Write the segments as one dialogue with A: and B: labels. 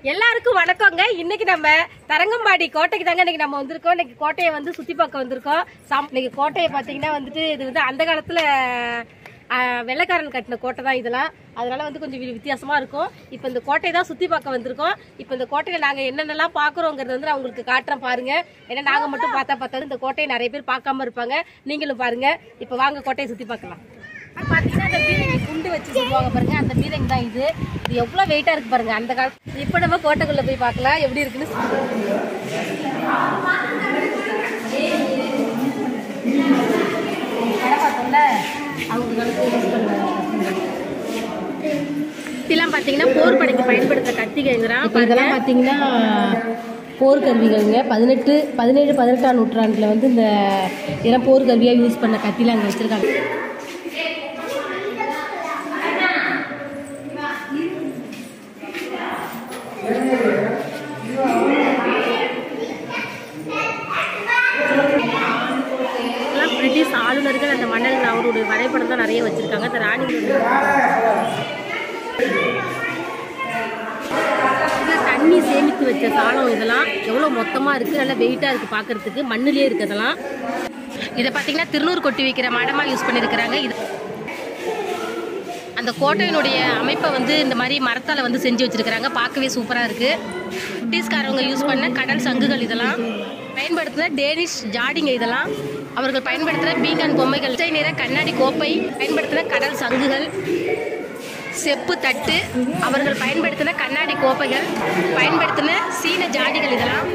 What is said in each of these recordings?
A: எல்லாருக்கும் வணக்கங்க இன்னைக்கு நம்ம தரங்கம்பாடி கோட்டைக்கு தாங்க இன்னைக்கு நம்ம வந்திருக்கோம் இன்னைக்கு கோட்டையை வந்து சுத்தி பார்க்க வந்திருக்கோம் சம்- இன்னைக்கு கோட்டையை பாத்தீங்கன்னா வந்துட்டு இது வந்து அந்த காலத்துல ஆஹ், வெள்ளைக்காரன் கட்டின கோட்டை தான் இதெல்லாம் அதனால வந்து கொஞ்சம் வி- வித்தியாசமா இருக்கும் இப்போ இந்த கோட்டையை தான் சுத்தி பார்க்க வந்திருக்கோம் இப்போ இந்த கோட்டையில நாங்க என்னென்னலாம் பாக்குறோங்கிறது வந்து நான் உங்களுக்கு காட்டுறேன் பாருங்க ஏன்னா நாங்க மட்டும் பார்த்தா பார்த்தாது இந்த கோட்டையை நிறைய பேர் பார்க்காம இருப்பாங்க நீங்களும் பாருங்க இப்போ வாங்க கோட்டையை சுத்தி பார்க்கலாம் பாத்தீங்கன்னா அந்த பீரங்கி குண்டு வச்சு சொல்லுவாங்க பாருங்க அந்த பீரங்கி தான் இது இது எவ்வளவு வெயிட்டா இருக்கு பாருங்க அந்த காலத்து இப்ப நம்ம கோட்டைக்குள்ள போய் பார்க்கலாம் எப்படி இருக்குன்னு கடை பார்த்தோம்ல அவங்க காலத்துல யூஸ் பண்ணுவாங்க இதெல்லாம் பாத்தீங்கன்னா போர் படைக்கு பயன்படுத்த கத்திகைங்கிறான் இப்போ இதெல்லாம் பாத்தீங்கன்னா போர் கருவிகள்ங்க பதினெட்டு பதினேழு பதினெட்டாம் நூற்றாண்டுல வந்து இந்த இதெல்லாம் போர் கருவியா யூஸ் பண்ண கத்திலாம் அங்கே வச்சிருக்காங்க இதெல்லாம் பிரிட்டிஷ் ஆளுநர்கள் அந்த மன்னர்கள் அவருடைய வரைபடம் தான் நிறைய வச்சிருக்காங்க அந்த ராணி இதெல்லாம் தண்ணி சேமித்து வச்ச சாலம் இதெல்லாம் எவ்வளோ மொத்தமாக இருக்குது நல்லா வெயிட்டாக இருக்குது பார்க்கறதுக்கு மண்ணுலேயே இருக்குது அதெல்லாம் இதை பார்த்தீங்கன்னா திருநூறு கொட்டி வைக்கிற மடமாக யூஸ் பண்ணியிருக்கிறாங்க இது அந்த கோட்டையினுடைய அமைப்பை வந்து இந்த மாதிரி மரத்தால் வந்து செஞ்சு வச்சிருக்கிறாங்க பார்க்கவே சூப்பராக இருக்குது பிரிட்டிஷ்காரவங்க யூஸ் பண்ண கடல் சங்குகள் இதெல்லாம் பயன்படுத்தின டேனிஷ் ஜாடிங்க இதெல்லாம் அவர்கள் பயன்படுத்தின பீங்கான் பொம்மைகள் பச்சை நிற கண்ணாடி கோப்பை பயன்படுத்தின கடல் சங்குகள் செப்பு தட்டு அவர்கள் பயன்படுத்தின கண்ணாடி கோப்பைகள் பயன்படுத்தின சீன ஜாடிகள் இதெல்லாம்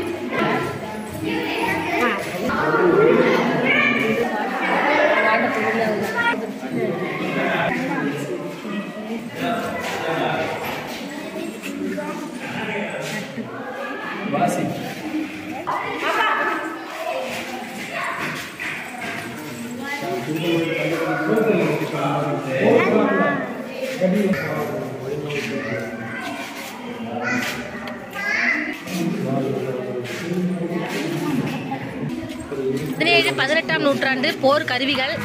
A: பதினேழு பதினெட்டாம் நூற்றாண்டு போர் கருவிகள்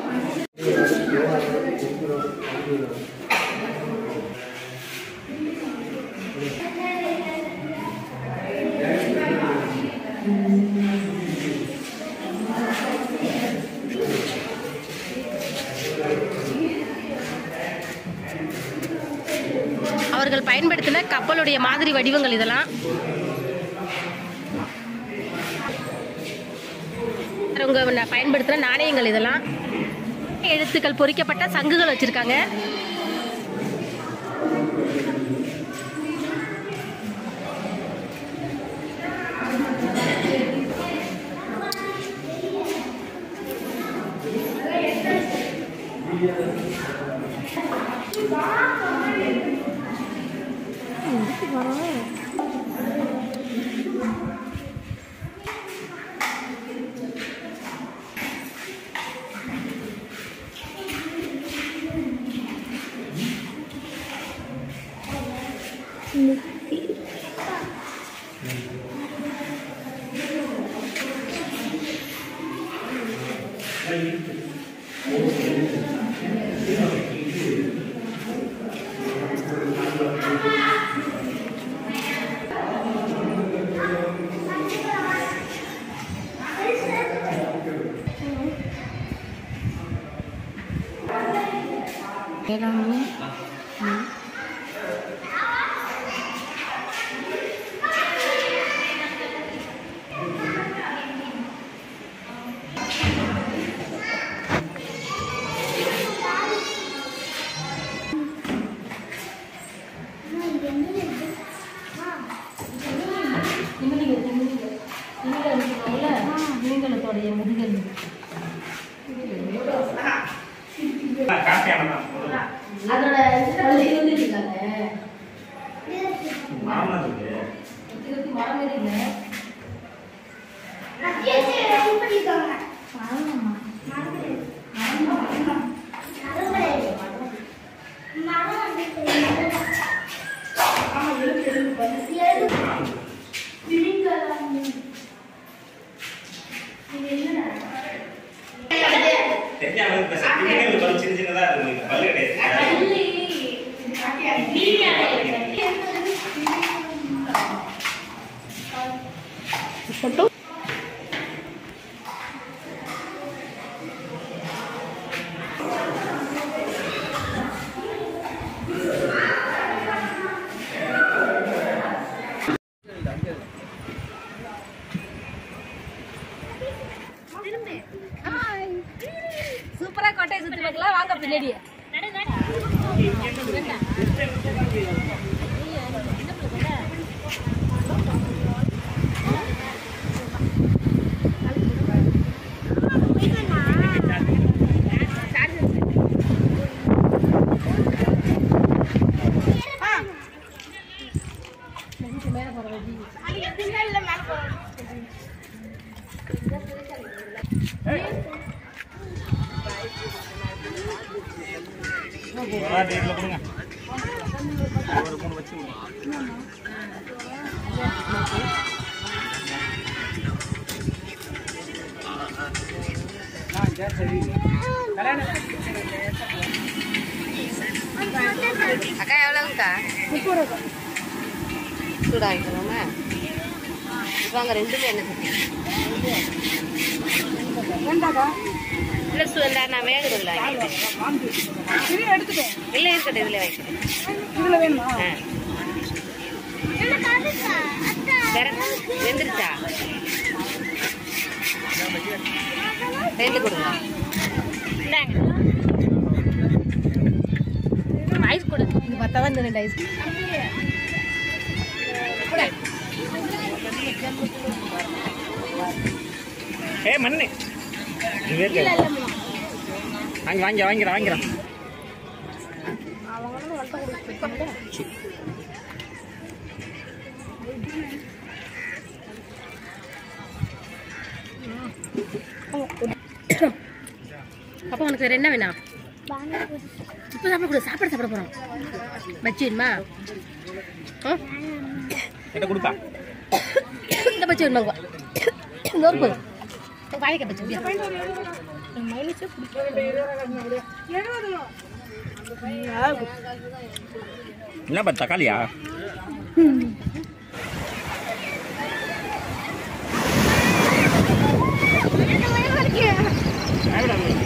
A: அவர்கள் பயன்படுத்தின கப்பலுடைய மாதிரி வடிவங்கள் இதெல்லாம் அவங்க ந- பயன்படுத்தின நாணயங்கள் இதெல்லாம் எழுத்துக்கள் பொறிக்கப்பட்ட சங்குகள் வச்சிருக்காங்க நீங்களத்தோடைய முதுகல் அதோட பள்ளி வந்து இருக்காங்க மரம் இல்லை
B: தெரியாம இப்ப சர்டிபிகேட் பல்லு சின்ன சின்னதா இருக்கு பல்லு கிடையாது டேட்ல கொடுங்க ஒரு மூணு வச்சு
C: அக்கா எவ்வளோங்கக்கா சூடா வாங்கிக்கணுமா வாங்க ரெண்டுமே என்ன சட்டி இல்லை சு இந்த நான் வேகுதில்ல இல்லை இருக்கட்டும் இதில் வைக்கிறேன் ஆ வேற வெந்துருச்சா ரெண்டு கொடுங்க
A: ஐஸ் கொடு இது பத்தாதான் இந்த ரெண்டு ஐஸ்
B: ஏ மண்ணு இங்கே இருக்கு வாங்கி வாங்கி வாங்கிறேன் வாங்கிறேன்
A: அப்போ உனக்கு வேற என்ன வேணாம் இப்போ சாப்பிட கூட சாப்பாடு சாப்பிட போறோம் பச்சிடுமா
B: கிட்ட கொடுப்பா
A: இந்த பச்சி வேணுமா நோறு போதும் வாழைக்காய் பச்சி அப்படியா?
B: என்னப்பா தக்காளியா சாப்பிடாம